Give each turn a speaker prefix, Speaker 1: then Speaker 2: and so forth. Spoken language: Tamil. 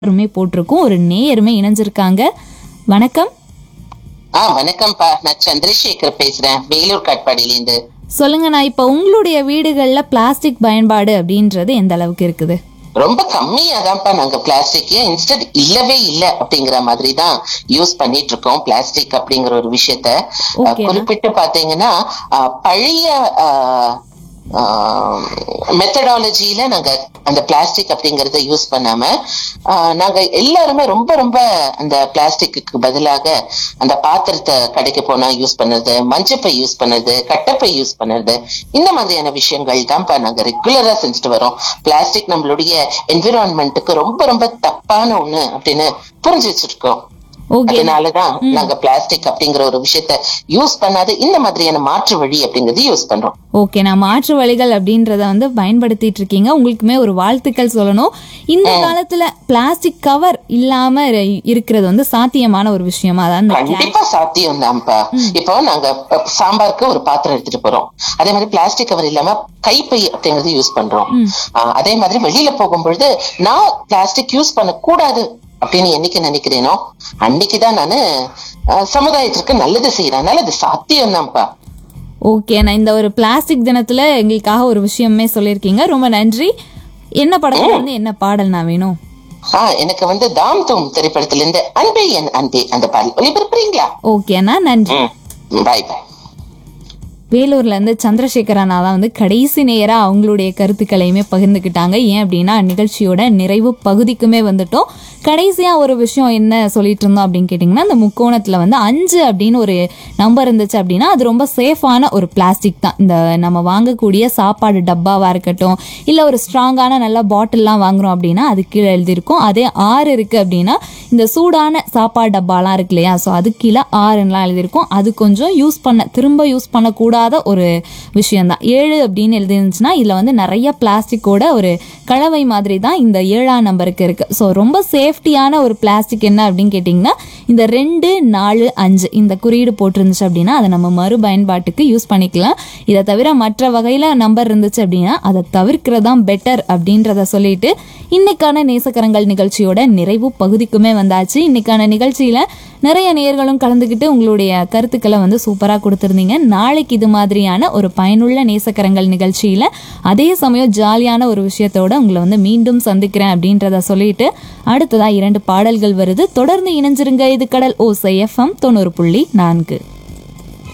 Speaker 1: எல்லாருமே போட்டிருக்கோம் ஒரு நேயருமே இணைஞ்சிருக்காங்க வணக்கம்
Speaker 2: ஆ வணக்கம்ப்பா நான் சந்திரசேகர் பேசுறேன் வேலூர் காட்பாடியிலேருந்து
Speaker 1: சொல்லுங்க நான் இப்போ உங்களுடைய வீடுகளில் பிளாஸ்டிக் பயன்பாடு அப்படின்றது எந்த அளவுக்கு இருக்குது
Speaker 2: ரொம்ப கம்மியா தான்ப்பா நாங்க பிளாஸ்டிக் இன்ஸ்டன்ட் இல்லவே இல்ல அப்படிங்கிற மாதிரி தான் யூஸ் பண்ணிட்டு இருக்கோம் பிளாஸ்டிக் அப்படிங்கிற ஒரு விஷயத்த அஹ்,
Speaker 1: Okay.
Speaker 2: குறிப்பிட்டு பாத்தீங்கன்னா அஹ், பழைய மெத்தடாலஜியில நாங்க அந்த பிளாஸ்டிக் அப்படிங்கறத யூஸ் பண்ணாம அஹ், நாங்க எல்லாருமே ரொம்ப ரொம்ப அந்த பிளாஸ்டிக்கு பதிலாக அந்த பாத்திரத்தை கடைக்கு போனா யூஸ் பண்ணது மஞ்சப்பை யூஸ் பண்ணது கட்டப்பை யூஸ் பண்ணது இந்த மாதிரியான விஷயங்கள் தான்ப்பா நாங்க ரெகுலரா செஞ்சுட்டு வரோம் பிளாஸ்டிக் நம்மளுடைய என்விரான்மெண்ட்டுக்கு ரொம்ப ரொம்ப தப்பான ஒண்ணு அப்படின்னு புரிஞ்சு வச்சிருக்கோம்
Speaker 1: ஓகே
Speaker 2: அதனாலதான் நாங்க பிளாஸ்டிக் அப்படிங்கிற ஒரு விஷயத்த யூஸ் பண்ணாத இந்த மாதிரியான மாற்று வழி அப்படிங்கறது யூஸ் பண்றோம்
Speaker 1: ஓகே நான் மாற்று வழிகள் அப்படின்றத வந்து பயன்படுத்திட்டு இருக்கீங்க உங்களுக்குமே ஒரு வாழ்த்துக்கள் சொல்லணும் இந்த காலத்துல பிளாஸ்டிக் கவர் இல்லாம இரு- இருக்கிறது வந்து சாத்தியமான ஒரு விஷயமா அதான் இந்த
Speaker 2: கண்டிப்பா சாத்தியம் தான்ப்பா இப்போ நாங்க அஹ், சாம்பாருக்கு ஒரு பாத்திரம் எடுத்துட்டு போறோம் அதே மாதிரி பிளாஸ்டிக் கவர் இல்லாம கைப்பை அப்படிங்கறது யூஸ் பண்றோம் ஆஹ், அதே மாதிரி வெளியில போகும்பொழுது நான் பிளாஸ்டிக் யூஸ் பண்ண கூடாது அப்படின்னு என்னைக்கு நினைக்கிறேனோ அன்னைக்குதான் நானு அஹ், சமுதாயத்திற்கு நல்லது செய்யறேன் அதனால அது சாத்தியம் தான்ப்பா
Speaker 1: ஓகே நான் இந்த ஒரு பிளாஸ்டிக் தினத்துல எங்களுக்காக ஒரு விஷயமே சொல்லியிருக்கீங்க ரொம்ப நன்றி என்ன படத்துல இருந்து என்ன பாடல் நான் வேணும்
Speaker 2: ஆஹ் எனக்கு வந்து தாம் தூம் திரைப்படத்துல இருந்து அன்பே என் அன்பே அந்த பாடல் ஒளிபரப்புறீங்களா
Speaker 1: ஓகேண்ணா நன்றி
Speaker 2: ம் பாய் பாய்
Speaker 1: வேலூர்ல இருந்து சந்திரசேகர் அண்ணா தான் வந்து கடைசி நேரா அவங்களுடைய கருத்துக்களையுமே பகிர்ந்துக்கிட்டாங்க ஏன் அப்படின்னா நிகழ்ச்சியோட நிறைவு பகுதிக்குமே வந்துட்டோம் கடைசியா ஒரு விஷயம் என்ன சொல்லிட்டு இருந்தோம் அப்படின்னு கேட்டிங்கன்னா இந்த முக்கோணத்துல வந்து அஞ்சு அப்படின்னு ஒரு நம்பர் இருந்துச்சு அப்படின்னா அது ரொம்ப சேஃபான ஒரு பிளாஸ்டிக் தான் இந்த நம்ம வாங்கக்கூடிய சாப்பாடு டப்பாவா இருக்கட்டும் இல்ல ஒரு ஸ்ட்ராங்கான நல்ல பாட்டில்லாம் வாங்குறோம் அப்படின்னா அது கீழே எழுதியிருக்கும் அதே ஆறு இருக்கு அப்படின்னா இந்த சூடான சாப்பாடு டப்பாலாம் இருக்கு இல்லையா ஸோ அது கீழே ஆறுலாம் எழுதியிருக்கும் அது கொஞ்சம் யூஸ் பண்ண திரும்ப யூஸ் பண்ணக்கூடாத ஒரு விஷயம்தான் ஏழு அப்படின்னு எழுதிருந்துச்சுன்னா இதில் வந்து நிறைய பிளாஸ்டிக்கோட ஒரு கலவை மாதிரி தான் இந்த ஏழாம் நம்பருக்கு இருக்கு ஸோ ரொம்ப சேஃப்டியான ஒரு பிளாஸ்டிக் என்ன அப்படின்னு கேட்டிங்கன்னா இந்த ரெண்டு நாலு அஞ்சு இந்த குறியீடு போட்டிருந்துச்சு அப்படின்னா அதை நம்ம மறுபயன்பாட்டுக்கு யூஸ் பண்ணிக்கலாம் இதை தவிர மற்ற வகையில் நம்பர் இருந்துச்சு அப்படின்னா அதை தவிர்க்கிறது தான் பெட்டர் அப்படின்றத சொல்லிட்டு இன்னைக்கான நேசக்கரங்கள் நிகழ்ச்சியோட நிறைவு பகுதிக்குமே வந்தாச்சு இன்னைக்கான நிகழ்ச்சியில நிறைய நேயர்களும் கலந்துக்கிட்டு உங்களுடைய கருத்துக்களை வந்து சூப்பராக கொடுத்துருந்தீங்க நாளைக்கு இது மாதிரியான ஒரு பயனுள்ள நேசக்கரங்கள் நிகழ்ச்சியில அதே சமயம் ஜாலியான ஒரு விஷயத்தோட உங்களை வந்து மீண்டும் சந்திக்கிறேன் அப்படின்றத சொல்லிட்டு அடுத்ததா இரண்டு பாடல்கள் வருது தொடர்ந்து இணைஞ்சிருங்க இது கடல் ஓசை எஃப்எம் தொண்ணூறு புள்ளி நான்கு